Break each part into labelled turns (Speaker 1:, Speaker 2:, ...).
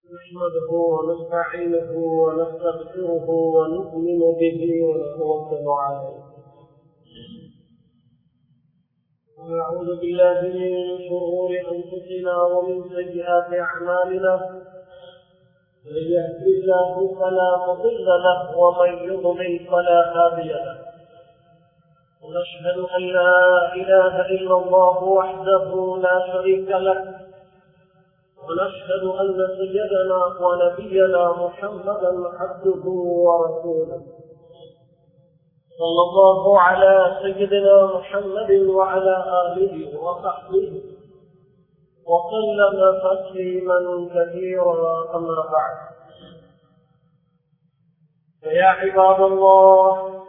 Speaker 1: نحمده ونستعينه ونستغفره ونؤمن به ونتوكل عليه ونعوذ بالله من شرور انفسنا ومن سيئات اعمالنا من يهد الله فلا مضل له ومن يضلل فلا هادي له ونشهد ان لا اله الا الله وحده لا شريك له ونشهد أن سيدنا ونبينا محمدا عبده ورسوله صلى الله على سيدنا محمد وعلى آله وصحبه وسلم تسليما كثيرا أما بعد فيا عباد الله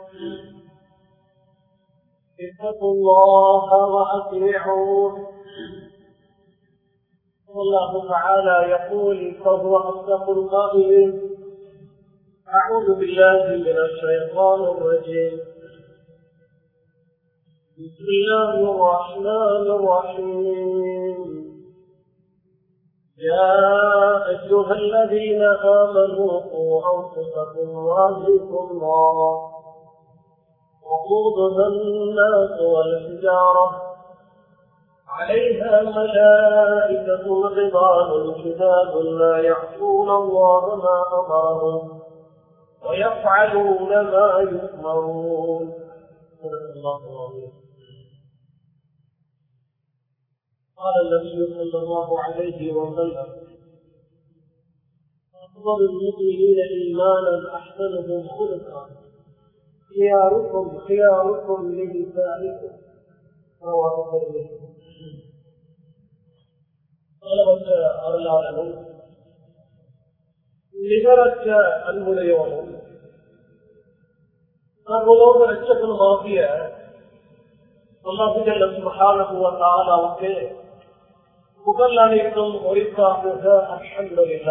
Speaker 1: اتقوا الله وأطيعوه والله تعالى يقول فهو أصدق القائل أعوذ بالله من الشيطان الرجيم بسم الله الرحمن الرحيم يا أيها الذين آمنوا قوا أنفسكم وأهلكم نارا وقودها الناس والحجارة عليها ملائكة غضان شداد لا يعصون الله ما أمرهم ويفعلون ما يؤمرون صدق الله العظيم قال النبي صلى الله عليه وسلم أفضل المؤمنين إيمانا أحسنهم خلقا خياركم خياركم لنسائكم رواه الترمذي அளவற்ற அருளாளனும் நிகரற்ற அன்புடையவனும் சர்வலோக ரட்சகனுமாகிய மகானகுவத்தாலாவுக்கு புகழ் அனைத்தும் ஒழிப்பாக அஷ்டங்களில்லா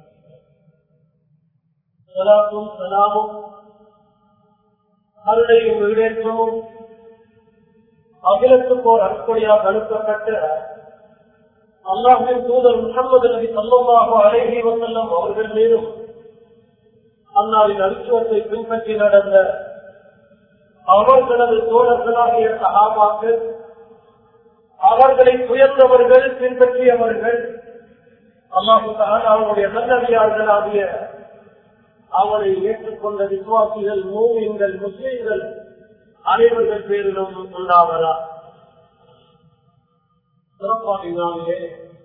Speaker 1: சலாத்தும் சலாமும் அருளையும் ஈடேற்றமும் அகிலத்துக்கோர் அற்பொழியாக அனுப்பப்பட்ட அல்லாஹின் தூதர் முகமது நபி சல்லமாக அழகி வசல்லம் அவர்கள் மீதும் அன்னாரின் அரிசுவத்தை பின்பற்றி நடந்த அவர்களது தோழர்களாகிய சகாபாக்கள் அவர்களை துயர்ந்தவர்கள் பின்பற்றியவர்கள் அல்லாஹு அவருடைய நல்லவியார்களாகிய அவரை ஏற்றுக்கொண்ட விசுவாசிகள் மூவியங்கள் முஸ்லீம்கள் அனைவர்கள் பேரிலும் உண்டாவதா சிறப்பாக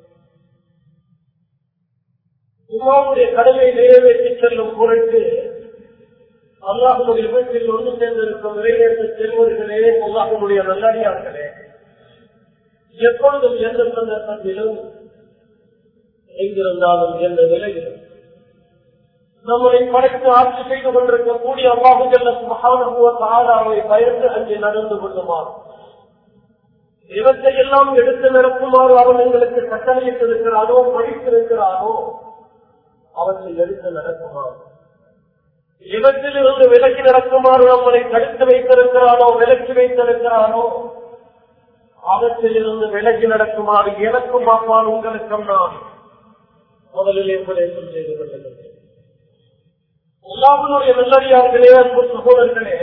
Speaker 1: இமாவுடைய கடமை நிறைவேற்றி செல்லும் பொருட்டு அல்லாஹனுடைய வீட்டில் ஒன்று சேர்ந்திருக்கும் நிறைவேற்ற செல்வர்களே அல்லாஹனுடைய நல்லடியார்களே எப்பொழுதும் எந்த சந்தர்ப்பத்திலும் எங்கிருந்தாலும் எந்த நிலையிலும் நம்மளை படைத்து ஆட்சி செய்து கொண்டிருக்கக்கூடிய அல்லாஹு ஜல்ல மகானகுவ சகாதாவை பயந்து அங்கே நடந்து கொள்ளுமாறு இவற்றை எல்லாம் எடுத்து நடக்குமாறு அவன் எங்களுக்கு கட்டளையிட்டிருக்கிறானோ படித்திருக்கிறானோ அவற்றை எடுத்து நடக்குமாறு இவற்றில் இருந்து விலக்கி நடக்குமாறு நம்மளை தடுத்து வைத்திருக்கிறானோ விலக்கி வைத்திருக்கிறானோ அவற்றில் இருந்து விலகி நடக்குமாறு எனக்கும் அப்பால் உங்களுக்கும் நான் முதலில் உபதேசம் செய்து கொண்டிருக்கிறேன் அல்லாஹனுடைய நல்லடியார்களே அன்பு சகோதரர்களே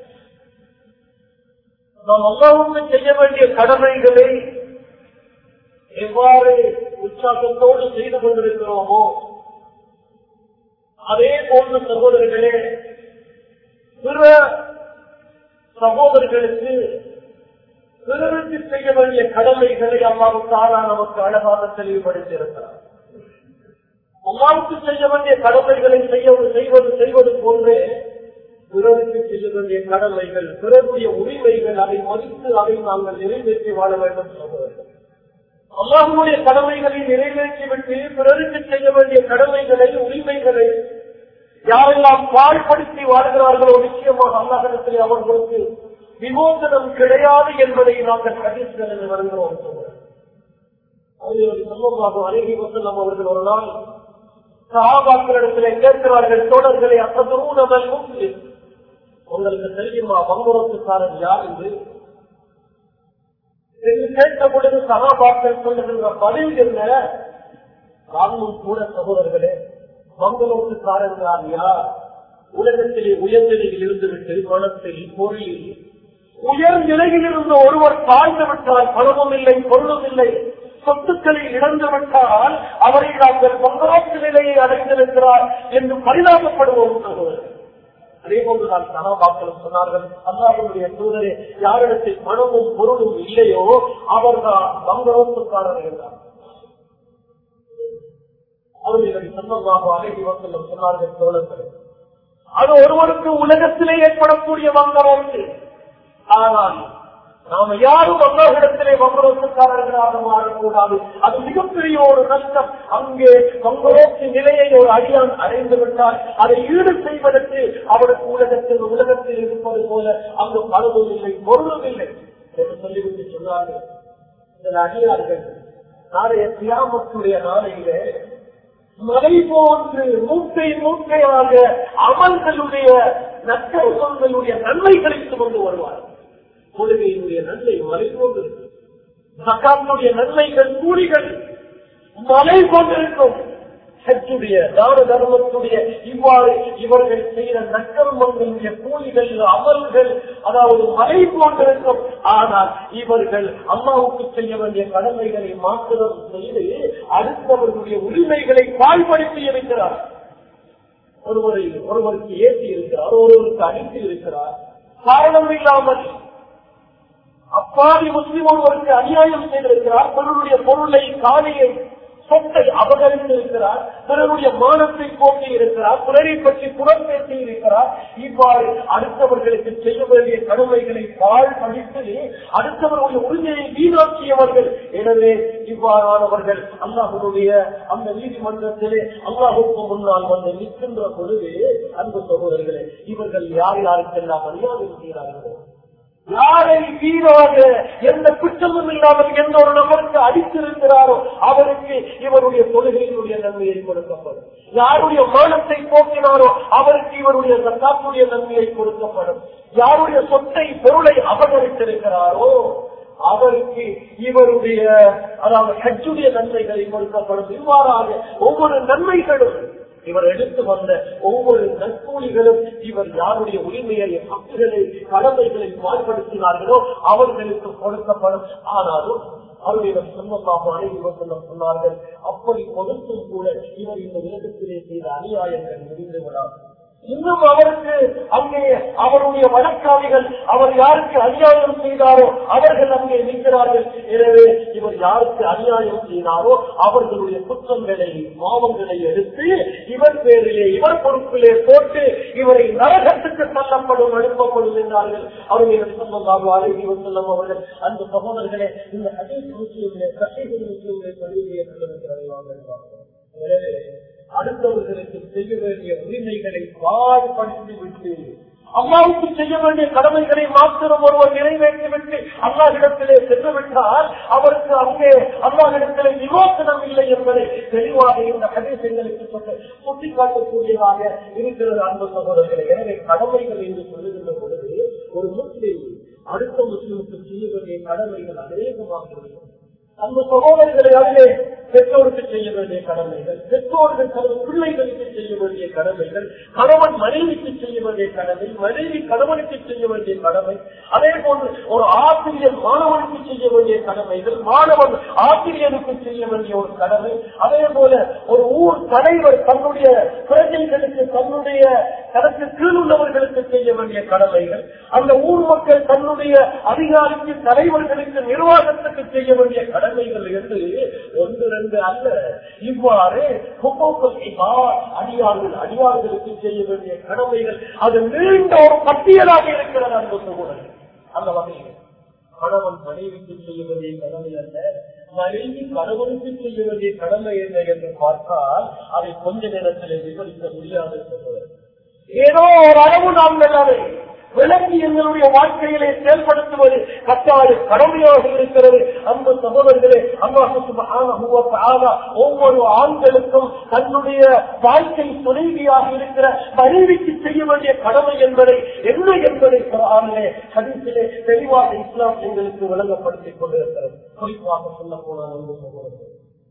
Speaker 1: நாம் அல்லாவுக்கு செய்ய வேண்டிய கடமைகளை எவ்வாறு உற்சாகத்தோடு செய்து கொண்டிருக்கிறோமோ அதே போன்ற சகோதரர்களே பிற சகோதரர்களுக்கு பிறருக்கு செய்ய வேண்டிய கடமைகளை அம்மாவுக்காக நமக்கு அழகாக தெளிவுபடுத்தி இருக்கிறார் அம்மாவுக்கு செய்ய வேண்டிய கடமைகளை செய்ய செய்வது செய்வது போன்று பிறருக்கு செய்ய வேண்டிய கடமைகள் பிறருடைய உரிமைகள் அதை மதித்து அதை நாங்கள் நிறைவேற்றி வாழ வேண்டும் சொல்லுவார்கள் அல்லாஹுடைய கடமைகளை நிறைவேற்றிவிட்டு பிறருக்கு செய்ய வேண்டிய கடமைகளை உரிமைகளை யாரெல்லாம் பாழ்படுத்தி வாழ்கிறார்களோ நிச்சயமாக அல்லாஹிடத்தில் அவர்களுக்கு விமோசனம் கிடையாது என்பதை நாங்கள் கண்டித்து வருகிறோம் சொல்லுவாக அழகி வசல்லம் அவர்கள் ஒரு நாள் சகாபாக்களிடத்தில் கேட்கிறார்கள் தோழர்களை அசதுரூனமல் முஸ்லிம் உங்களுக்கு தெரியுமா வங்குரத்துக்காரன் யார் என்று என்று கேட்ட பொழுது சகாபாக்கள் சொல்லுகின்ற பதில் என்ன நாமும் கூட சகோதரர்களே மங்களோட்டுக்காரர்கள் யார் உலகத்திலே உயர்நிலையில் இருந்துவிட்டு மனத்தில் பொருளில் உயர் நிலையில் இருந்த ஒருவர் தாழ்ந்து விட்டால் பணமும் இல்லை பொருளும் இல்லை சொத்துக்களை இழந்து விட்டால் அவரை நாங்கள் மங்களோட்டு நிலையை அடைந்திருக்கிறார் என்று பரிதாபப்படுவோம் சகோதரர்கள் அதே போன்றுதான் சகாபாக்களும் சொன்னார்கள் அல்லாஹனுடைய தூதரே யாரிடத்தில் பணமும் பொருளும் இல்லையோ அவர்தான் மங்களோட்டுக்காரர் என்றார் அவர்களை சொந்தமாக அழகி வசல்லம் சொன்னார்கள் தோழர்கள் அது ஒருவருக்கு உலகத்திலே ஏற்படக்கூடிய மங்களோட்டு ஆனால் நாம யாரும் அல்லாஹிடத்திலே மங்களோட்டுக்காரர்களாக மாறக்கூடாது அது மிகப்பெரிய ஒரு நஷ்டம் அங்கே மங்களோட்டு நிலையை ஒரு அடியான் அடைந்து விட்டால் அதை ஈடு செய்வதற்கு அவருக்கு உலகத்தில் உலகத்தில் இருப்பது போல அங்கு பலவும் இல்லை பொருளும் இல்லை என்று சொல்லிவிட்டு சொன்னார்கள் இந்த அடியார்கள் நாளைய தியாமத்துடைய நாளையிலே மலை போன்று மூட்டை மூட்டையாக அமல்களுடைய நற்கருவங்களுடைய நன்மைகளை சுமந்து வருவார் கொள்கையினுடைய நன்மை மலை போன்று சக்காத்துடைய நன்மைகள் கூலிகள் மலை கொண்டிருக்கும் ஹஜ்ஜுடைய தான தர்மத்துடைய இவ்வாறு இவர்கள் செய்த நற்கர்மங்களுடைய கூலிகள் அமல்கள் அதாவது மலை போன்றிருக்கும் ஆனால் இவர்கள் அம்மாவுக்கு செய்ய வேண்டிய கடமைகளை மாத்திரம் செய்து அடுத்தவர்களுடைய உரிமைகளை பாழ்படுத்தி இருக்கிறார் ஒருவரை ஒருவருக்கு ஏற்றி இருக்கிறார் ஒருவருக்கு அடித்து இருக்கிறார் காரணம் இல்லாமல் அப்பாவி முஸ்லிம் ஒருவருக்கு அநியாயம் செய்திருக்கிறார் பிறருடைய பொருளை காணியை சொத்தை அபகரித்து இருக்கிறார் பிறருடைய மானத்தை போக்கி இருக்கிறார் பிறரை பற்றி புறம் பேசி இருக்கிறார் இவ்வாறு அடுத்தவர்களுக்கு செய்ய வேண்டிய கடமைகளை பால் படித்து அடுத்தவர்களுடைய உரிமையை வீணாக்கியவர்கள் எனவே இவ்வாறானவர்கள் அல்லாஹனுடைய அந்த நீதிமன்றத்திலே அல்லாஹுக்கு முன்னால் வந்து நிற்கின்ற பொழுது அன்பு சகோதரர்களே இவர்கள் யார் யாருக்கெல்லாம் மரியாதை செய்கிறார்களோ யாரை வீணாக எந்த குற்றமும் இல்லாமல் எந்த ஒரு நபருக்கு அடித்திருக்கிறாரோ அவருக்கு இவருடைய தொழுகையினுடைய நன்மையை கொடுக்கப்படும் யாருடைய மானத்தை போக்கினாரோ அவருக்கு இவருடைய சத்தாத்துடைய நன்மையை கொடுக்கப்படும் யாருடைய சொத்தை பொருளை அபகரித்திருக்கிறாரோ அவருக்கு இவருடைய அதாவது ஹஜ்ஜுடைய நன்மைகளை கொடுக்கப்படும் இவ்வாறாக ஒவ்வொரு நன்மைகளும் இவர் எடுத்து வந்த ஒவ்வொரு நற்கூலிகளும் இவர் யாருடைய உரிமையை ஹக்குகளை கடமைகளை பாடுபடுத்தினார்களோ அவர்களுக்கு கொடுக்கப்படும் ஆனாலும் அவர்களிடம் சொந்தமாக அனைவரும் சொன்னார்கள் அப்படி கொடுத்தும் கூட இவர் இந்த உலகத்திலே செய்த அநியாயங்கள் முடிந்து விடாது இன்னும் அவருக்கு அங்கே அவருடைய வழக்காளிகள் அவர் யாருக்கு அநியாயம் செய்தாரோ அவர்கள் அங்கே நிற்கிறார்கள் எனவே இவர் யாருக்கு அநியாயம் செய்தாரோ அவர்களுடைய குற்றங்களை பாவங்களை எடுத்து இவர் பேரிலே இவர் பொறுப்பிலே போட்டு இவரை நரகத்துக்கு தள்ளப்படும் அனுப்பப்படும் என்றார்கள் அவர்கள் சொந்தமாக அழகி செல்லும் அவர்கள் அந்த சகோதரர்களே இந்த அதீஸ் முஸ்லீம்களே கஷீது முஸ்லீம்களை பதிவு எனவே அடுத்தவர்களுக்கு செய்ய வேண்டிய உரிமைகளை பாடுபடுத்தி விட்டு அம்மாவுக்கு செய்ய வேண்டிய கடமைகளை மாத்திரம் ஒருவர் நிறைவேற்றிவிட்டு அல்லாஹிடத்திலே சென்று விட்டால் அவருக்கு அங்கே அல்லாஹிடத்திலே விமோசனம் இல்லை என்பதை தெளிவாக இந்த கடைசிகளுக்கு சொல்ல சுட்டிக்காட்டக்கூடியதாக இருக்கிறது அன்பு சகோதரர்களை எனவே கடமைகள் என்று சொல்லுகின்ற பொழுது ஒரு முஸ்லீம் அடுத்த முஸ்லீமுக்கு செய்ய வேண்டிய கடமைகள் அநேகமாக இருக்கிறது அந்த சகோதரர்களை அதிலே பெற்றோருக்கு செய்ய வேண்டிய கடமைகள் பெற்றோர்கள் தனது பிள்ளைகளுக்கு செய்ய வேண்டிய கடமைகள் கணவன் மனைவிக்கு செய்ய வேண்டிய கடமை மனைவி கணவனுக்கு செய்ய வேண்டிய கடமை அதே போன்று ஒரு ஆசிரியர் மாணவனுக்கு செய்ய வேண்டிய கடமைகள் மாணவன் ஆசிரியருக்கு செய்ய வேண்டிய ஒரு கடமை அதே போல ஒரு ஊர் தலைவர் தன்னுடைய பிரஜைகளுக்கு தன்னுடைய தனக்கு கீழ் உள்ளவர்களுக்கு செய்ய வேண்டிய கடமைகள் அந்த ஊர் மக்கள் தன்னுடைய அதிகாரிக்கு தலைவர்களுக்கு நிர்வாகத்துக்கு செய்ய வேண்டிய கடமைகள் என்று ஒன்று ரெண்டு அல்ல இவ்வாறு அடியார்கள் அடியார்களுக்கு செய்ய வேண்டிய கடமைகள் அது நீண்ட ஒரு பட்டியலாக இருக்கிறது அந்த சகோதரர் அந்த வகையில் கணவன் மனைவிக்கு செய்ய வேண்டிய கடமை அல்ல மனைவி கணவனுக்கு செய்ய வேண்டிய கடமை என்ன என்று பார்த்தால் அதை கொஞ்ச நேரத்தில் விவரிக்க முடியாது சகோதரர் ஏதோ ஒரு அளவு நாம் நல்லவை விளங்கி எங்களுடைய வாழ்க்கையிலே செயல்படுத்துவது கட்டாய கடமையாக இருக்கிறது அந்த சகோதரர்களே அல்லாஹ் ஒவ்வொரு ஆண்களுக்கும் தன்னுடைய வாழ்க்கை துணைவியாக இருக்கிற மனைவிக்கு செய்ய வேண்டிய கடமை என்பதை என்ன என்பதை ஆனிலே கடிசிலே தெளிவாக இஸ்லாம் எங்களுக்கு விளங்கப்படுத்திக் கொண்டிருக்கிறது குறிப்பாக சொல்ல போனால் அந்த சகோதரர்கள்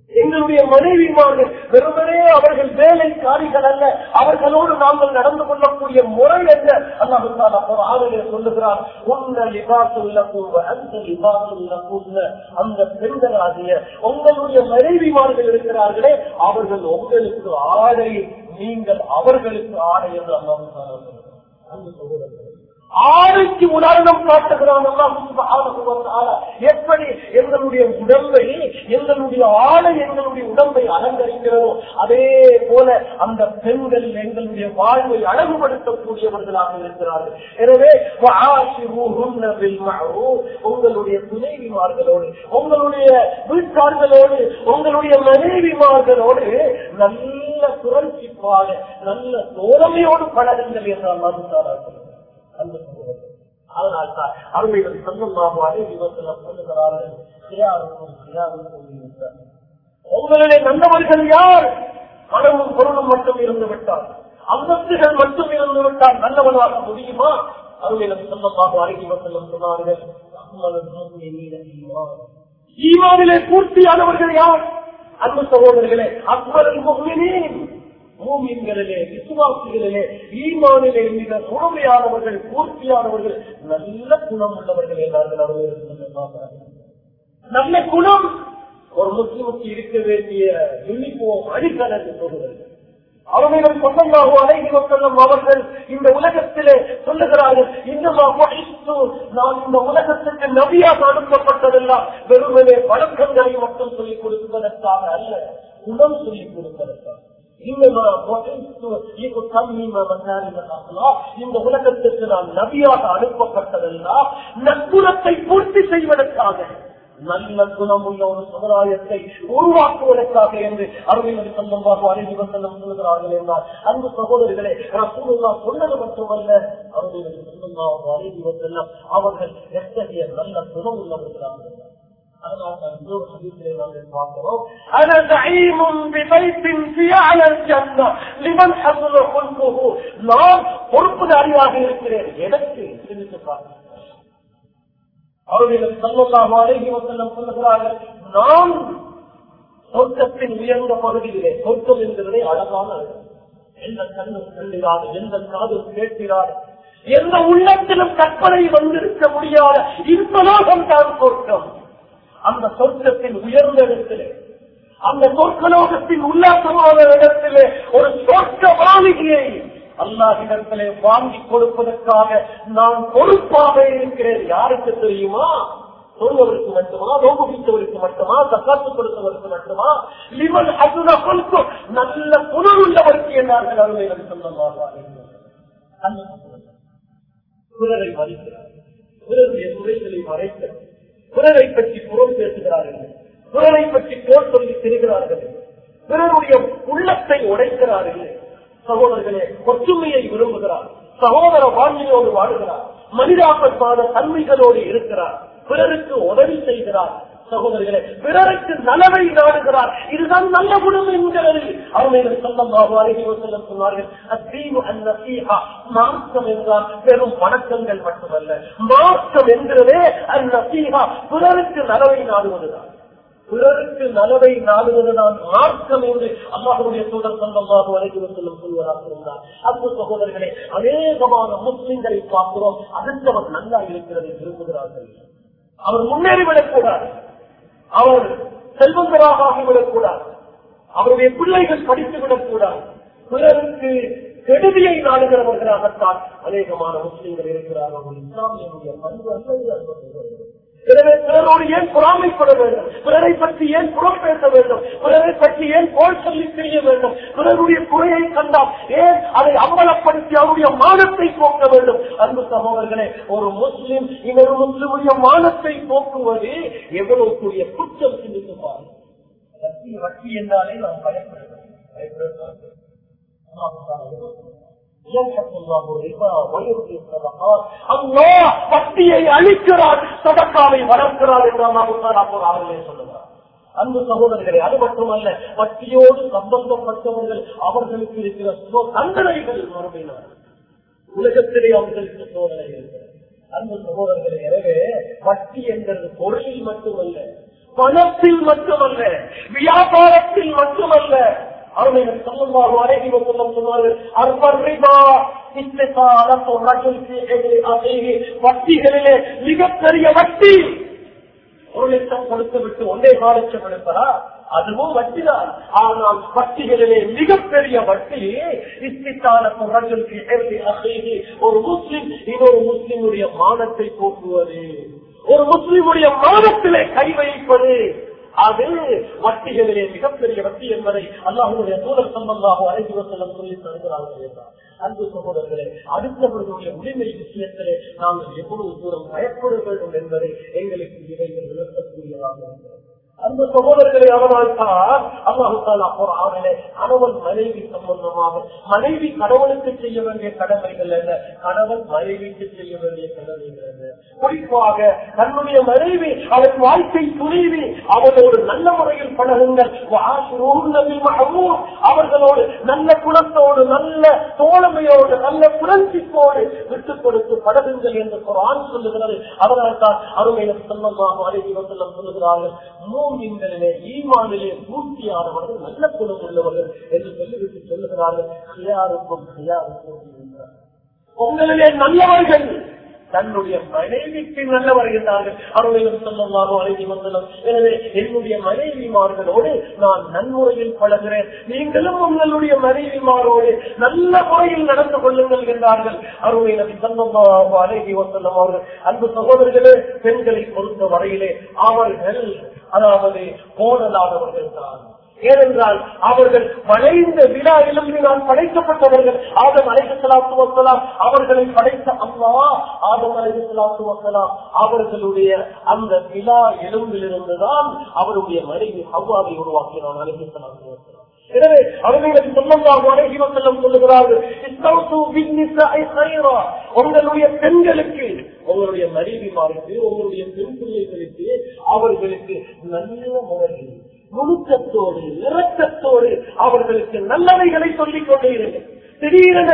Speaker 1: எங்களுடைய மனைவிமார்கள் வெறுமனே அவர்கள் வேலைக்காரிகள் அல்ல அவர்களோடு நாங்கள் நடந்து கொள்ளக்கூடிய முறை என்ன அல்லாஹு ஆளுநரை சொல்லுகிறார் உன்ன லிபாசுள்ள கூவ அந்த லிபாசுள்ள கூவ அந்த பெண்களாகிய உங்களுடைய மனைவிமார்கள் இருக்கிறார்களே அவர்கள் உங்களுக்கு ஆடை நீங்கள் அவர்களுக்கு ஆடை என்று அல்லாஹு அந்த சகோதரர்கள் ஆடைக்கு உதாரணம் காட்டுகிறான் எப்படி எங்களுடைய உடம்பை எங்களுடைய ஆடை எங்களுடைய உடம்பை அலங்கரிக்கிறதோ அதே போல அந்த பெண்கள் எங்களுடைய வாழ்வை அழகுபடுத்தக்கூடியவர்களாக இருக்கிறார்கள் எனவே உங்களுடைய துணைவிமார்களோடு உங்களுடைய வீட்டார்களோடு உங்களுடைய மனைவிமார்களோடு நல்ல சுழற்சிப்பாக நல்ல தோழமையோடு பழகுங்கள் என்றால் மறுத்தார்கள் அந்த சமூகத்தில் அதனால் தான் அருமைகள் சொந்தமாக அறிவிவத்தில் சொல்லுகிறார்கள் உங்களுடைய நல்லவர்கள் யார் பணமும் பொருளும் மட்டும் இருந்து விட்டார் அந்தஸ்துகள் மட்டும் இருந்து விட்டால் நல்லவனாக முடியுமா அருமையிலும் சொந்தமாக அறிவிவத்தில் சொன்னார்கள் ஈமானிலே பூர்த்தியானவர்கள் யார் அன்பு சகோதரர்களே அக்பரின் முகமினேன் மூமின்களிலே விசுவாசிகளிலே ஈமானிலே மிக முழுமையானவர்கள் பூர்த்தியானவர்கள் நல்ல குணம் உள்ளவர்கள் என்றார்கள் அவர்கள் நல்ல குணம் ஒரு முஸ்லிமுக்கு இருக்க வேண்டிய யூனிஃபார்ம் அடிக்கல் என்று சொல்லுகிறது அவர்களிடம் சொந்தமாக அழகி செல்லும் அவர்கள் இந்த உலகத்திலே சொல்லுகிறார்கள் இன்னமாக நான் இந்த உலகத்துக்கு நபியாக அனுப்பப்பட்டதெல்லாம் வெறுமனே பழக்கங்களை மட்டும் சொல்லிக் கொடுப்பதற்காக அல்ல குணம் சொல்லிக் கொடுப்பதற்காக இந்த உலகத்திற்கு நான் நபியாக அனுப்பப்பட்டதெல்லாம் நற்குணத்தை பூர்த்தி செய்வதற்காக நல்ல குணமுள்ள ஒரு சமுதாயத்தை உருவாக்குவதற்காக என்று அருமையில் சொந்தமாக அறிவு செல்லும் சொல்கிறார்கள் என்றால் அன்பு சகோதரிகளே ரசூலுல்லா சொன்னது மட்டுமல்ல அருமையில் சொந்தமாக அறிவு செல்லும் அவர்கள் எத்தகைய நல்ல குணம் உள்ளவர்களாக இருந்தார்
Speaker 2: أنا زعيم ببيت في أعلى الجنة لمن حصل خلقه
Speaker 1: நான் பொறுப்புதாரியாக இருக்கிறேன் எனக்கு சிந்தித்து பாருங்கள் அவர்களுக்கு சொல்லலாம் அழகி வசல்லம் சொல்லுகிறார்கள் நான் சொர்க்கத்தின் உயர்ந்த பகுதியிலே சொர்க்கம் என்கிறதே அழகான எந்த கண்ணும் கண்டுகிறார் எந்த காதும் கேட்கிறார் எந்த உள்ளத்திலும் கற்பனை வந்திருக்க முடியாத இந்த லோகம் தான் சொர்க்கம் அந்த சொர்க்கத்தின் உயர்ந்த இடத்திலே அந்த சொர்க்கலோகத்தின் உல்லாசமான இடத்திலே ஒரு சொர்க்க மாளிகையை அல்லாஹிடத்திலே வாங்கி கொடுப்பதற்காக நான் பொறுப்பாக இருக்கிறேன் யாருக்கு தெரியுமா சொல்வதற்கு மட்டுமா நோகுபித்தவருக்கு மட்டுமா தக்காத்து கொடுத்தவருக்கு மட்டுமா லிவன் அதுல கொடுத்து நல்ல புனர் உள்ளவருக்கு என்றார்கள் அருமையில் சொந்தமாக பிறரை மதிக்கிறார் பிறருடைய குறைகளை மறைக்கிறார் பிறரை பற்றி புறம் பேசுகிறார்கள் பிறரை பற்றி போர் சொல்லி திரிகிறார்கள் பிறருடைய உள்ளத்தை உடைக்கிறார்கள் சகோதரர்களே ஒற்றுமையை விரும்புகிறார் சகோதர வாழ்க்கையோடு வாழுகிறார் மனிதாபத்தான தன்மைகளோடு இருக்கிறார் பிறருக்கு உதவி செய்கிறார் சகோதரர்களே பிறருக்கு நலவை நாடுகிறார் இதுதான் நல்ல குணம் என்கிறது அவர்கள் சொல்லமாக செல்லம் சொன்னார்கள் அத்தீவு அந்த மார்க்கம் என்றால் பெரும் வணக்கங்கள் மட்டுமல்ல மார்க்கம் என்கிறதே அந்த பிறருக்கு நலவை நாடுவதுதான் பிறருக்கு நலவை நாடுவதுதான் மார்க்கம் என்று அல்லாஹுடைய சூழல் சொந்தமாக வரைக்கும் செல்லும் சொல்வதாக இருந்தார் அன்பு சகோதரர்களே அநேகமான முஸ்லிம்களை பார்க்கிறோம் அடுத்தவர் நல்லா இருக்கிறதை விரும்புகிறார்கள் அவர் முன்னேறிவிடக் கூடாது அவர் செல்வந்தராக ஆகிவிடக் கூடாது அவருடைய பிள்ளைகள் படித்து விடக் கூடாது பிறருக்கு கெடுதியை நாடுகிறவர்களாகத்தான் அநேகமான முஸ்லிம்கள் இருக்கிறார்கள் இஸ்லாமியனுடைய பண்பு அல்லது எனவே பிறரோடு ஏன் பொறாமைப்பட வேண்டும் பிறரை பற்றி ஏன் புறம் பேச வேண்டும் பிறரை பற்றி ஏன் போல் சொல்லி தெரிய வேண்டும் பிறருடைய குறையை கண்டால் ஏன் அதை அம்பலப்படுத்தி அவருடைய மானத்தை போக்க வேண்டும் அன்பு சகோதரர்களே ஒரு முஸ்லிம் இன்னொரு முஸ்லிமுடைய மானத்தை போக்குவது எவ்வளவு கூடிய குற்றம் சிந்தித்து பாருங்கள் வட்டி என்றாலே நாம் பயப்படுகிறோம் பயப்படுகிறோம் வட்டியை அழிக்கிறார் சதக்காவை வளர்க்கிறார் என்று அவர்களே சொல்லுகிறார் அன்பு சகோதரர்களே அது மட்டுமல்ல வட்டியோடு சம்பந்தப்பட்டவர்கள் அவர்களுக்கு இருக்கிற தண்டனைகள் மறுமையினார் உலகத்திலே அவர்களுக்கு சோதனை இருக்கிறது அன்பு சகோதரர்களே எனவே வட்டி என்பது பொருளில் மட்டுமல்ல
Speaker 2: பணத்தில் மட்டுமல்ல வியாபாரத்தில் மட்டுமல்ல அவர்கள் சொல்லுவார் அழகி வசல்லம் சொன்னார்கள் அர்பர் ரிபா இஸ்திகாலத்து ரஜுல் ஃபீ இப்னி அஹீஹி வட்டிகளிலே மிகப்பெரிய வட்டி ஒரு லட்சம் கொடுத்து விட்டு ஒன்றே கால் லட்சம் எடுப்பதா அதுவும் வட்டிதான் ஆனால் வட்டிகளிலே மிகப்பெரிய வட்டி இஸ்திகாலத்து ரஜுல் ஃபீ இப்னி அஹீஹி ஒரு முஸ்லிம் இன்னொரு முஸ்லிமுடைய மானத்தை போக்குவது ஒரு முஸ்லிமுடைய மானத்திலே கை வைப்பது அது வட்டிகளிலே மிகப்பெரிய வட்டி என்பதை அல்லாஹுடைய தூதர் சம்பந்தாக அழைத்து செல்லம் சொல்லி தருகிறார்கள் என்றார் அன்பு சகோதரர்களே அடுத்தவர்களுடைய உரிமை விஷயத்திலே நாங்கள் எவ்வளவு தூரம் பயப்பட வேண்டும் என்பதை எங்களுக்கு இவைகள் விளக்கக்கூடியதாக இருக்கிறது அந்த சகோதரர்களை அவனால் தான் அல்லாஹால ஆவலே கணவன் மனைவி சம்பந்தமாக மனைவி கணவனுக்கு செய்ய வேண்டிய கடமைகள் என்ன கணவன் மனைவிக்கு செய்ய வேண்டிய கடமைகள் என்ன குறிப்பாக தன்னுடைய மனைவி அவன் வாழ்க்கை துணிவி அவனோடு நல்ல முறையில் பழகுங்கள் அவர்களோடு நல்ல குணத்தோடு நல்ல தோழமையோடு நல்ல புரட்சிப்போடு விட்டுக் கொடுத்து பழகுங்கள் என்று ஒரு ஆண் சொல்லுகிறது அதனால் தான் அருமையினர் சொல்லமாக அழகி வசல்லம் சொல்லுகிறார்கள் மூமின்களிலே ஈமானிலே பூர்த்தியானவர்கள் நல்ல குணம் உள்ளவர்கள் என்று சொல்லிவிட்டு சொல்லுகிறார்கள் ஹியாருக்கும் ஹியாருக்கும் என்றார். உங்களிலே நல்லவர்கள் தன்னுடைய மனைவிக்கு நல்லவர் என்றார்கள் அவர்களும் சொல்லமாக அழகி வந்தனம் எனவே என்னுடைய மனைவிமார்களோடு நான் நன்முறையில் பழகிறேன் நீங்களும் உங்களுடைய மனைவிமாரோடு நல்ல முறையில் நடந்து கொள்ளுங்கள் என்றார்கள் அருமை நபி சல்லல்லாஹு அலைஹி வஸல்லம் அவர்கள் அன்பு சகோதரர்களே பெண்களை பொறுத்த வரையிலே அவர்கள் அதாவது கோணலானவர்கள் தான் ஏனென்றால் அவர்கள் வளைந்த விழா எலும்பினால் படைக்கப்பட்டவர்கள் ஆதம் அலைசலாத்து வசலாம் அவர்களை படைத்த அம்மா ஆதம் அலைசலாத்து வசலாம் அவர்களுடைய அந்த விழா எலும்பிலிருந்துதான் அவருடைய மனைவி ஹவ்வாவை உருவாக்கினான் அலைசலாத்து வசலாம் எனவே அவர்களுக்கு சொல்லமாக அழகி வசல்லம் சொல்லுகிறார்கள் இஸ்தௌசு பின்னிசாஇ கைரா. உங்களுடைய பெண்களுக்கு உங்களுடைய மனைவிமாருக்கு உங்களுடைய பெண் பிள்ளைகளுக்கு அவர்களுக்கு நல்ல முறையில் நுணுக்கத்தோடு இறக்கத்தோடு அவர்களுக்கு நல்லவைகளை சொல்லிக் கொண்டே இருங்கள் திடீரென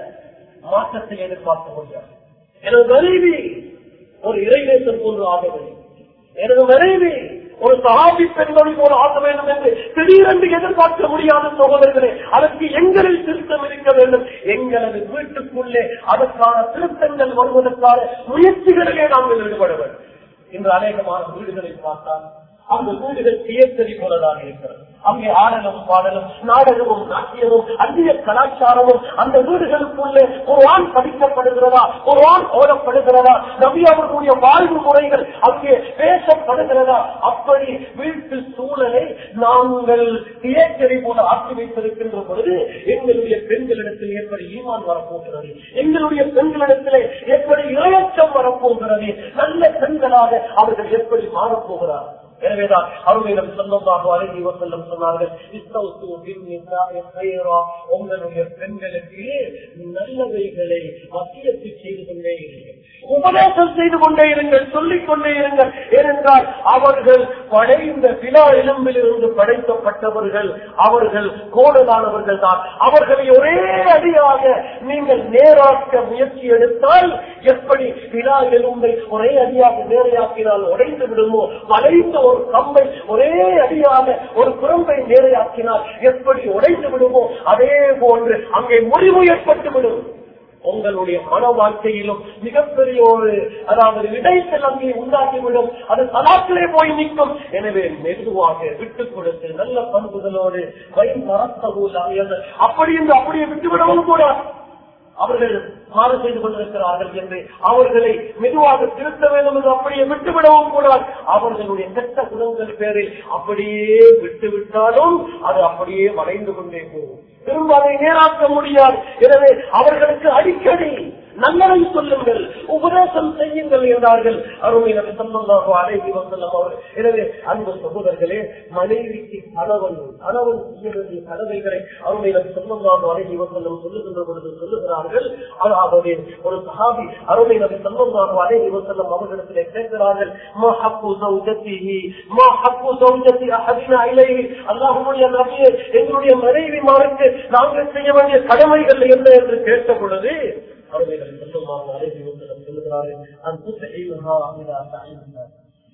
Speaker 2: மாற்றத்தை எதிர்பார்க்க முடியாது எனது மனைவி ஒரு இறைநேசர் போன்று ஆக வேண்டும் எனது மனைவி ஒரு சகாபி பெண்மணி போல ஆக வேண்டும் என்று திடீரென்று எதிர்பார்க்க முடியாத சகோதரர்களே அதற்கு எங்களில் திருத்தம் இருக்க வேண்டும் எங்களது வீட்டுக்குள்ளே அதற்கான திருத்தங்கள் வருவதற்கான முயற்சிகளிலே நாங்கள் ஈடுபட வேண்டும் இன்று அநேகமான வீடுகளை பார்த்தால் அந்த வீடுகள் தியேட்டரி போலதான் இருக்கிறது அங்கே ஆடலும் பாடலும் நாடகமும் நாட்டியமும் அந்நிய கலாச்சாரமும் அந்த வீடுகளுக்குள்ளே ஒரு ஆண் படிக்கப்படுகிறதா ஒரு ஆண் ஓடப்படுகிறதா நபி அவர்களுடைய வாழ்வு முறைகள் அங்கே பேசப்படுகிறதா அப்படி வீட்டு சூழலை நாங்கள் தியேட்டரை போல ஆக்கி வைத்திருக்கின்ற பொழுது எங்களுடைய பெண்களிடத்தில் எப்படி ஈமான் வரப்போகிறது எங்களுடைய பெண்களிடத்திலே எப்படி இரையச்சம் வரப்போகிறது நல்ல பெண்களாக அவர்கள் எப்படி மாறப்போகிறார்கள் எனவேதான் அவர்களிடம் சொந்தமாக அழகி செல்லும் சொன்னார்கள் இஸ்தௌசு பின் நிசாஇ கைரா. உங்களுடைய பெண்களுக்கு நல்லவைகளை வசியத்தை செய்து கொண்டே இருங்கள் உபதேசம் செய்து கொண்டே இருங்கள் சொல்லிக் கொண்டே இருங்கள் ஏனென்றால் அவர்கள் படைந்த விழா எலும்பில் இருந்து படைக்கப்பட்டவர்கள் அவர்கள் கோடலானவர்கள் தான் அவர்களை ஒரே அடியாக நீங்கள் நேராக்க முயற்சி எடுத்தால் எப்படி விழா எலும்பை ஒரே அடியாக நேரையாக்கினால் உடைந்து விடுமோ வளைந்த ஒரு கம்பை ஒரே அடியாக ஒரு குரம்பை நேரையாக்கினால் எப்படி உடைந்து விடுமோ அதே போன்று அங்கே முறிவு ஏற்பட்டு விடும் உங்களுடைய மன வாழ்க்கையிலும் மிகப்பெரிய ஒரு அதாவது இடைச்சல் அங்கே உண்டாக்கிவிடும் அது தலாக்கிலே போய் நிற்கும் எனவே மெதுவாக விட்டுக் கொடுத்து நல்ல பண்புகளோடு வயது மரத்தகுல அப்படி என்று அப்படியே விட்டுவிடவும் கூடாது அவர்கள் மாறு செய்து கொண்டிருக்கிறார்கள் என்று அவர்களை மெதுவாக திருத்த வேண்டும் என்று அப்படியே விட்டுவிடவும் கூடாது அவர்களுடைய கெட்ட குணங்கள் பேரில் அப்படியே விட்டுவிட்டாலும் அது அப்படியே வளைந்து கொண்டே போகும் திரும்ப அதை நேராக்க முடியாது எனவே அவர்களுக்கு அடிக்கடி நல்லதை சொல்லுங்கள் உபதேசம் செய்யுங்கள் என்றார்கள் அருமை நபி ஸல்லல்லாஹு அலைஹி வஸல்லம் அவர்கள் எனவே அன்பு சகோதரர்களே மனைவிக்கு கணவன் கணவன் செய்ய வேண்டிய கடமைகளை அருமை நபி ஸல்லல்லாஹு அலைஹி வஸல்லம் சொல்லுகின்ற பொழுது சொல்லுகிறார்கள் அதாவது ஒரு சஹாபி அருமை நபி ஸல்லல்லாஹு அலைஹி வஸல்லம் அவர்களிடத்திலே கேட்கிறார்கள் மா ஹக்கு ஜௌஜத்திஹி மா ஹக்கு ஜௌஜத்தி அஹதினா இலைஹி அல்லாஹ்வுடைய நபியே எங்களுடைய மனைவிமாருக்கு நாங்கள் செய்ய வேண்டிய கடமைகள் என்ன என்று கேட்ட பொழுது அவர்கள் சொல்லுவாங்க அழைத்து சொல்லுகிறார்கள் அந்த புத்தகையுமா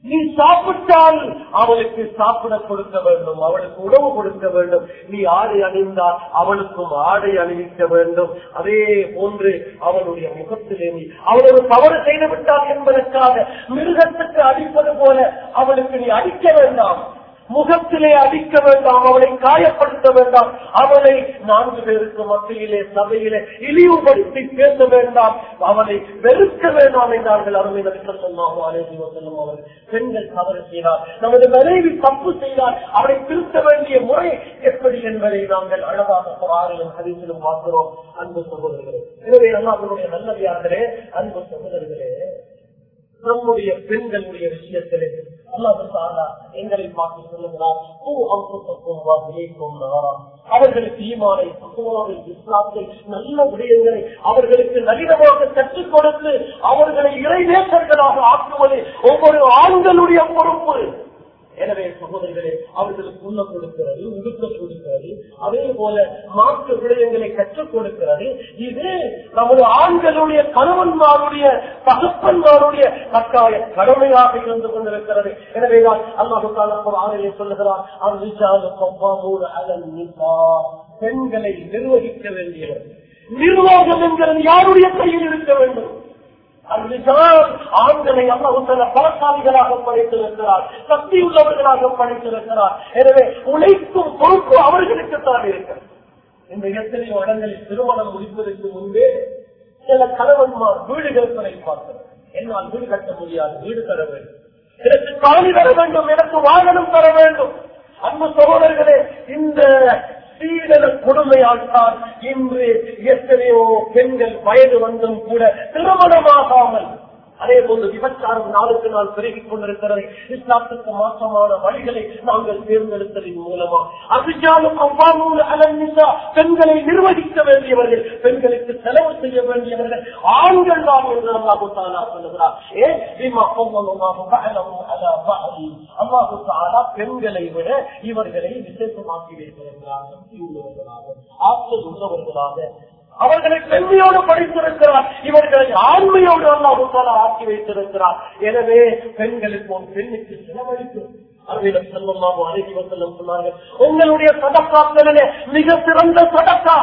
Speaker 2: நீ சாப்பிட்டால் அவளுக்கு சாப்பிட கொடுக்க வேண்டும் அவளுக்கு உணவு கொடுக்க வேண்டும் நீ ஆடை அணிந்தால் அவளுக்கும் ஆடை அணிவிக்க வேண்டும் அதே போன்று அவளுடைய முகத்திலே நீ அவள் ஒரு தவறு செய்து விட்டாள் என்பதற்காக மிருகத்துக்கு அடிப்பது போல அவளுக்கு நீ அடிக்க வேண்டாம் முகத்திலே அடிக்க வேண்டாம் அவளை காயப்படுத்த வேண்டாம் அவளை நான்கு பேருக்கு மத்தியிலே சபையிலே இழிவுபடுத்தி பேச வேண்டாம் அவளை வெறுக்க வேண்டாம் என்றார்கள் அருமை நடிக்க சொன்னாங்க செல்லும் அவர் பெண்கள் தவறு செய்தார் நமது மனைவி தப்பு செய்தால் அவளை திருத்த வேண்டிய முறை எப்படி என்பதை நாங்கள் அழகாக குரானிலும் ஹரிசிலும் பார்க்கிறோம் அன்பு சகோதரர்களே எனவே அல்லாஹ்வுடைய நல்லவியார்களே அன்பு சகோதரர்களே நம்முடைய பெண்களுடைய விஷயத்திலே அல்லாஹ் தாலா எங்களை பார்த்து சொல்லுகிறார் பூ அம்சத்துக்கும் வகைக்கும் நகரம் அவர்களுக்கு ஈமானை சுத்தமாவை இஸ்லாத்தை நல்ல விடயங்களை அவர்களுக்கு நளினமாக கற்றுக் கொடுத்து அவர்களை இறைநேசர்களாக ஆக்குவது ஒவ்வொரு ஆண்களுடைய பொறுப்பு எனவே சகோதரிகளே அவர்களுக்கு உண்ண கொடுக்கிறது உடுக்க கொடுக்கிறது அதே போல மாற்று விடயங்களை கற்றுக் கொடுக்கிறது இது நமது ஆண்களுடைய கணவன்மாருடைய தகப்பன்மாருடைய கட்டாய கடமையாக இருந்து கொண்டிருக்கிறது எனவேதான் அல்லாஹு ஒரு ஆணையை சொல்லுகிறார் பெண்களை நிர்வகிக்க வேண்டியவர் நிர்வாகம் என்கிறது யாருடைய கையில் இருக்க வேண்டும் அதுதான் ஆண்களை அல்லாஹுத்தல பலசாலிகளாக படைத்திருக்கிறார் சக்தி உள்ளவர்களாக படைத்திருக்கிறார் எனவே உழைக்கும் பொறுப்பு அவர்களுக்கு தான் இருக்கிறது இந்த எத்தனையோ இடங்களில் திருமணம் முடிப்பதற்கு முன்பே சில கணவன்மார் வீடுகள் பார்க்கிறார் என்னால் வீடு கட்ட முடியாது வீடு தர வேண்டும் எனக்கு காணி தர வேண்டும் எனக்கு வாகனம் தர வேண்டும் அன்பு சகோதரர்களே இந்த சீடன கொடுமையால் தான் இன்று எத்தனையோ பெண்கள் வயது வந்தும் கூட திருமணமாகாமல் அதே போன்று விபச்சாரம் நாளுக்கு நாள் பெருகிக் கொண்டிருக்கிறது இஸ்லாத்துக்கு மாற்றமான வழிகளை நாங்கள் தேர்ந்தெடுத்ததின் மூலமா அபிஜாலும் அவ்வாறு அலன்னிசா பெண்களை நிர்வகிக்க வேண்டியவர்கள் பெண்களுக்கு செலவு செய்ய வேண்டியவர்கள் ஆண்கள் தான் என்று அல்லாஹு தாலா சொல்லுகிறார் ஏன் அல்லாஹு தாலா பெண்களை விட இவர்களை விசேஷமாக்கி வைத்திருக்கிறார் சக்தி உள்ளவர்களாக ஆற்றல் உள்ளவர்களாக அவர்களை பெண்மையோடு படித்திருக்கிறார் இவர்களை ஆண்மையோடு அல்லாஹால ஆக்கி வைத்திருக்கிறார் எனவே பெண்களுக்கு ஒரு பெண்ணுக்கு செலவழிக்கும் அறிவிடம் செல்வமாக அழகி வசல்லம் சொன்னார்கள் உங்களுடைய சதக்காக்களிலே மிக சிறந்த சதக்கா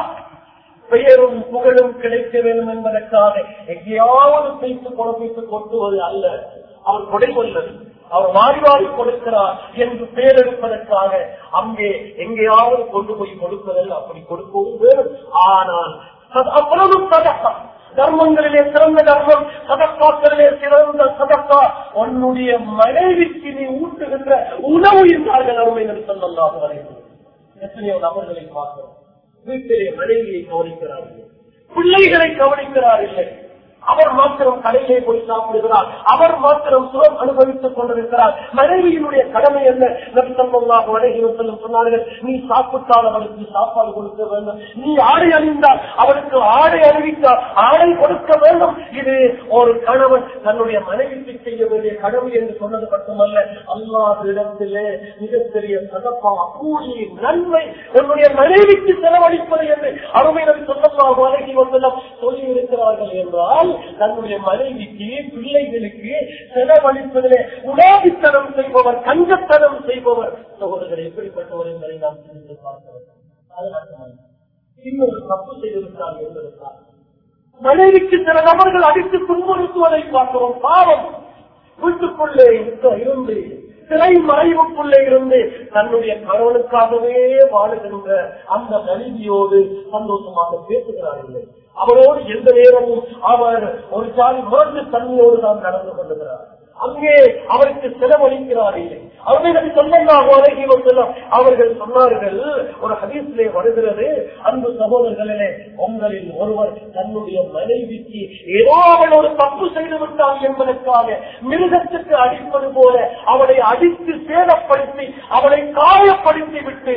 Speaker 2: பெயரும் புகழும் கிடைக்க வேண்டும் என்பதற்காக எங்கேயாவது பேசி கொடுப்பித்து கொட்டுவது அல்ல அவர் கொடைகொள்ளது அவர் வாரி வாரி கொடுக்கிறார் என்று பெயரெடுப்பதற்காக அங்கே எங்கேயாவது கொண்டு போய் கொடுப்பதில் அப்படி கொடுக்கவும் வேணும் ஆனால் அவ்வளவு சதக்கா தர்மங்களிலே சிறந்த தர்மம் சதக்காக்களிலே சிறந்த சதக்கா உன்னுடைய மனைவிக்கு நீ ஊட்டுகின்ற உணவு என்றார்கள் அருமை சொல்லலாம் வரைக்கும் எத்தனையோ நபர்களை பார்க்கிறோம் வீட்டிலே மனைவியை கவனிக்கிறார்கள் பிள்ளைகளை கவனிக்கிறார் இல்லை அவர் மாத்திரம் கடையிலே போய் சாப்பிடுகிறார் அவர் மாத்திரம் சுகம் அனுபவித்துக் கொண்டிருக்கிறார் மனைவியினுடைய கடமை என்ன நபிசல்லாக வணங்கி செல்லும் சொன்னார்கள் நீ சாப்பிட்டால் அவளுக்கு சாப்பாடு கொடுக்க வேண்டும் நீ ஆடை அணிந்தால் அவளுக்கு ஆடை அணிவித்தால் ஆடை கொடுக்க வேண்டும் இது ஒரு கணவன் தன்னுடைய மனைவிக்கு செய்ய வேண்டிய கடமை என்று சொன்னது மட்டுமல்ல அல்லாஹிடத்திலே மிகப்பெரிய சதப்பா கூலி நன்மை உன்னுடைய மனைவிக்கு செலவழிப்பது என்று அருமை நபி சொல்லமாக வணங்கி வந்தெல்லாம் சொல்லி இருக்கிறார்கள் என்றால் தன்னுடைய மனைவிக்கு பிள்ளைகளுக்கு செலவழிப்பதிலே உணாவித்தனம் செய்பவர் கஞ்சத்தனம் செய்பவர் சகோதரர்கள் எப்படிப்பட்டவர் என்பதை நாம் சிந்தித்து பார்க்கிறோம் அது மட்டுமல்ல இன்னொரு தப்பு செய்திருக்கிறார் என்பதற்காக மனைவிக்கு சில நபர்கள் அடித்து துன்புறுத்துவதை பார்க்கிறோம் பாவம் வீட்டுக்குள்ளே இருந்து சிறை மறைவுக்குள்ளே இருந்து தன்னுடைய கணவனுக்காகவே வாழுகின்ற அந்த மனைவியோடு சந்தோஷமாக பேசுகிறார்கள் அவரோடு எந்த நேரமும் அவர் ஒரு ஜாதி முரட்டு தன்மையோடு தான் நடந்து கொள்ளுகிறார் அங்கே அவருக்கு செலவழிக்கிறார் இல்லை அவர்கள் சொல்லலாம் அவர்கள் சொன்னார்கள் ஒரு ஹதீஸிலே வருகிறது அன்பு சகோதரர்களிலே உங்களில் ஒருவர் தன்னுடைய மனைவிக்கு ஏதோ அவள் ஒரு தப்பு செய்து விட்டாள் என்பதற்காக மிருகத்துக்கு அடிப்பது போல அவளை அடித்து சேதப்படுத்தி அவளை காயப்படுத்தி விட்டு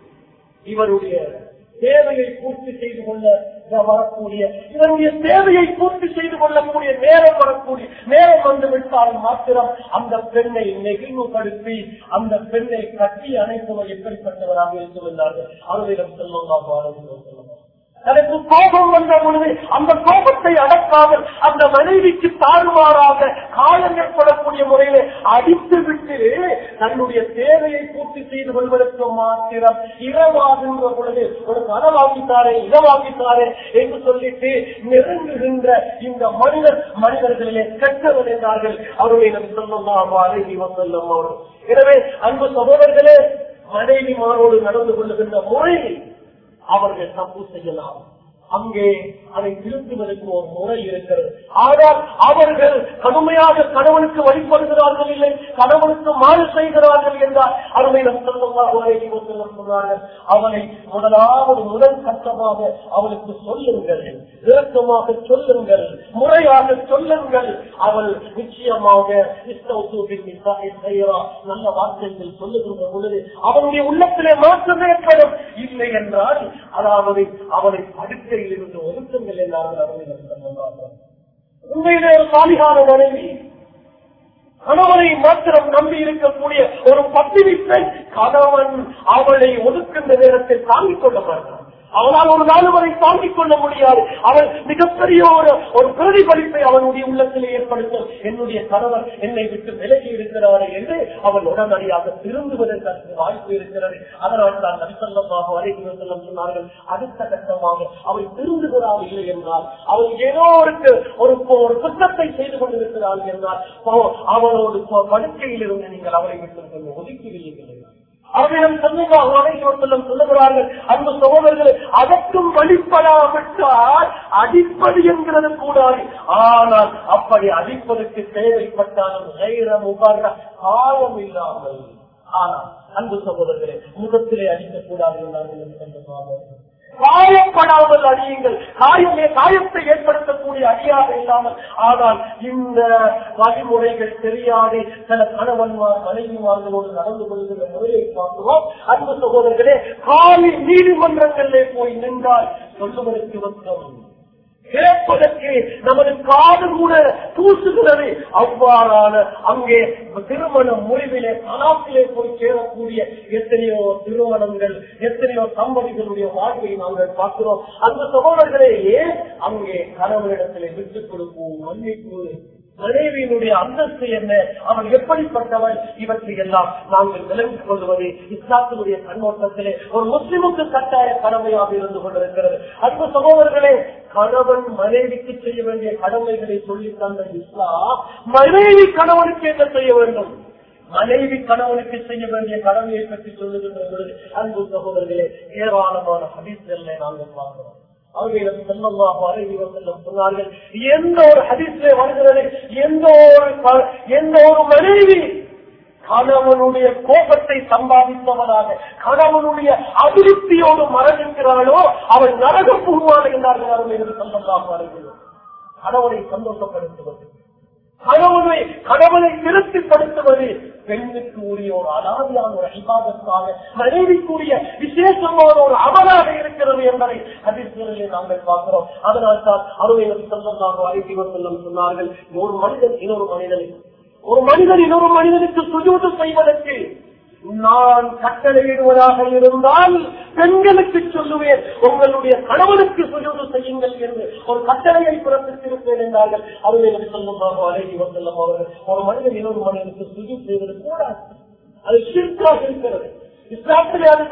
Speaker 2: இவருடைய தேவையை பூர்த்தி செய்து கொள்ள வரக்கூடிய இவருடைய தேவையை பூர்த்தி செய்து கொள்ளக்கூடிய நேரம் வரக்கூடிய நேரம் வந்து விட்டால் மாத்திரம் அந்த பெண்ணை நெகிழ்வுபடுத்தி அந்த பெண்ணை கட்டி அணைப்பவர் எப்படிப்பட்டவராக இருந்து வந்தார்கள் அவர்களிடம் செல்வமாக சொல்லுவாங்க தனக்கு கோபம் வந்த பொழுது அந்த கோபத்தை அடக்காமல் அந்த மனைவிக்கு தாறுமாறாக காயம் ஏற்படக்கூடிய முறையில அடித்து விட்டு தன்னுடைய தேவையை பூர்த்தி செய்து கொள்வதற்கு மாத்திரம் இரவாகின்ற பொழுது உனக்கு அதை வாங்கித்தாரே இதை வாங்கித்தாரே என்று சொல்லிட்டு நெருங்குகின்ற இந்த மனிதர் மனிதர்களிலே கெட்டவர் என்றார்கள் அவருடைய நம் சொல்லலாம் அழகி வசல்லம் அவர்கள் எனவே அன்பு சகோதரர்களே மனைவிமாரோடு நடந்து கொள்ளுகின்ற முறையை அவர்கள் தப்பு செய்யலாம் அங்கே அதை திருத்துவதற்கு ஒரு முறை இருக்கிறது ஆனால் அவர்கள் கடுமையாக கணவனுக்கு வழிபடுகிறார்கள் இல்லை கணவனுக்கு மாறு செய்கிறார்கள் என்றால் அருமை சொன்னார்கள் அவனை முதலாவது முதல் கட்டமாக அவளுக்கு சொல்லுங்கள் இறக்கமாக சொல்லுங்கள் முறையாக சொல்லுங்கள் அவள் நிச்சயமாக நல்ல வார்த்தைகள் சொல்லுகின்ற பொழுது அவனுடைய உள்ளத்திலே மாற்றம் ஏற்படும் இல்லை என்றால் அதாவது அவனை படுக்கையில் இருந்து ஒதுக்குங்கள் எல்லாரும் அவர்கள் உண்மையிலே ஒரு சாலிகான மனைவி கணவனை மாத்திரம் நம்பி இருக்கக்கூடிய ஒரு பத்தினி பெண் கணவன் அவளை ஒதுக்கின்ற நேரத்தில் தாங்கிக் கொள்ள மாட்டான் அவனால் ஒரு நாள் வரை தாங்கிக் கொள்ள முடியாது அவன் மிகப்பெரிய ஒரு ஒரு பிரதிபலிப்பை அவனுடைய உள்ளத்திலே ஏற்படுத்தும் என்னுடைய கணவர் என்னை விட்டு விலகி இருக்கிறாரே என்று அவன் உடனடியாக திரும்புவதற்கு வாய்ப்பு இருக்கிறது அதனால் தான் நபிசல்லமாக வரைக்கும் செல்லம் சொன்னார்கள் அடுத்த கட்டமாக அவள் திருந்துகிறாள் இல்லை என்றால் அவள் ஏதோ ஒரு ஒரு ஒரு குற்றத்தை செய்து கொண்டிருக்கிறாள் என்றால் அவளோடு படுக்கையில் இருந்து நீங்கள் அவளை விட்டு ஒதுக்கி வையுங்கள் அவரிடம் சமூகம் அனைவரும் சொல்லுகிறார்கள் அந்த சகோதரர்களை அதற்கும் வழிபடாவிட்டால் அடிப்பது என்கிறது கூடாது ஆனால் அப்படி அடிப்பதற்கு தேவைப்பட்டாலும் நேரம் உபாரண காலம் இல்லாமல் ஆனால் அன்பு சகோதரர்களே முகத்திலே அடிக்கக்கூடாது என்றார்கள் காயப்படாமல் அடியுங்கள் காயமே காயத்தை ஏற்படுத்தக்கூடிய அடியாக இல்லாமல் ஆனால் இந்த வழிமுறைகள் தெரியாது சில கணவன்மார் மனைவிமார்களோடு நடந்து கொள்கிற முறையை பார்க்கிறோம் அன்பு சகோதரர்களே காலில் நீதிமன்றங்களிலே போய் நின்றால் சொல்லுவதற்கு வந்தோம் கேட்பதற்கு நமது காது கூட தூசுகிறது அவ்வாறான அங்கே திருமண முடிவிலே கலாத்திலே போய் சேரக்கூடிய எத்தனையோ திருமணங்கள் எத்தனையோ தம்பதிகளுடைய வாழ்வை நாங்கள் பார்க்கிறோம் அந்த சகோதரர்களே ஏன் அங்கே கணவனிடத்திலே விட்டுக் கொடுப்போம் மன்னிப்பு மனைவியினுடைய அந்தஸ்து என்ன அவன் எப்படிப்பட்டவன் இவற்றை எல்லாம் நாங்கள் விளங்கிக் கொள்வது இஸ்லாத்தினுடைய கண்ணோட்டத்திலே ஒரு முஸ்லிமுக்கு கட்டாய கடமையாக இருந்து கொண்டிருக்கிறது அன்பு சகோதரர்களே கணவன் மனைவிக்கு செய்ய வேண்டிய கடமைகளை சொல்லி தந்த இஸ்லாம் மனைவி கணவனுக்கு என்ன செய்ய வேண்டும் மனைவி கணவனுக்கு செய்ய வேண்டிய கடமையை பற்றி சொல்லுகின்ற பொழுது அன்பு சகோதரர்களே ஏராளமான ஹதீஸ்களை நாங்கள் பார்க்கிறோம் அவர்களிடம் செல்லமாக அருகி செல்லம் சொன்னார்கள் எந்த ஒரு ஹதீஸ்ல வருகிறது எந்த ஒரு எந்த ஒரு மனைவி கணவனுடைய கோபத்தை சம்பாதித்தவனாக கணவனுடைய அதிருப்தியோடு மரணிக்கிறாளோ அவன் நரக புகுவான் என்றார்கள் அவர்கள் செல்லமாக அருகில் கணவனை சந்தோஷப்படுத்துவது கணவனை கணவனை திருப்திப்படுத்துவது பெண்ணுக்கு உரிய ஒரு அலாதியான ஒரு அபாதத்தாக மனைவிக்குரிய விசேஷமான ஒரு அமலாக இருக்கிறது என்பதை அதிர்ச்சியிலே நாங்கள் பார்க்கிறோம் அதனால் தான் அருமையில் சொந்தமாக அறிவிவர் செல்லும் சொன்னார்கள் ஒரு மனிதன் இன்னொரு மனிதன் ஒரு மனிதன் இன்னொரு மனிதனுக்கு சுஜூது செய்வதற்கு நான் கட்டளையிடுவதாக இருந்தால் பெண்களுக்கு சொல்லுவேன் உங்களுடைய கணவனுக்கு சுஜூது செய்யுங்கள் என்று ஒரு கட்டளையை பிறப்பித்திருப்பேன் என்றார்கள் அவர்கள் சொல்லுமாக அழகி வந்தல்லம் அவர்கள் ஒரு மனிதன் இன்னொரு மனிதனுக்கு சுஜூ செய்வது கூடாது அது சிற்காக இருக்கிறது இஸ்லாத்திலே அது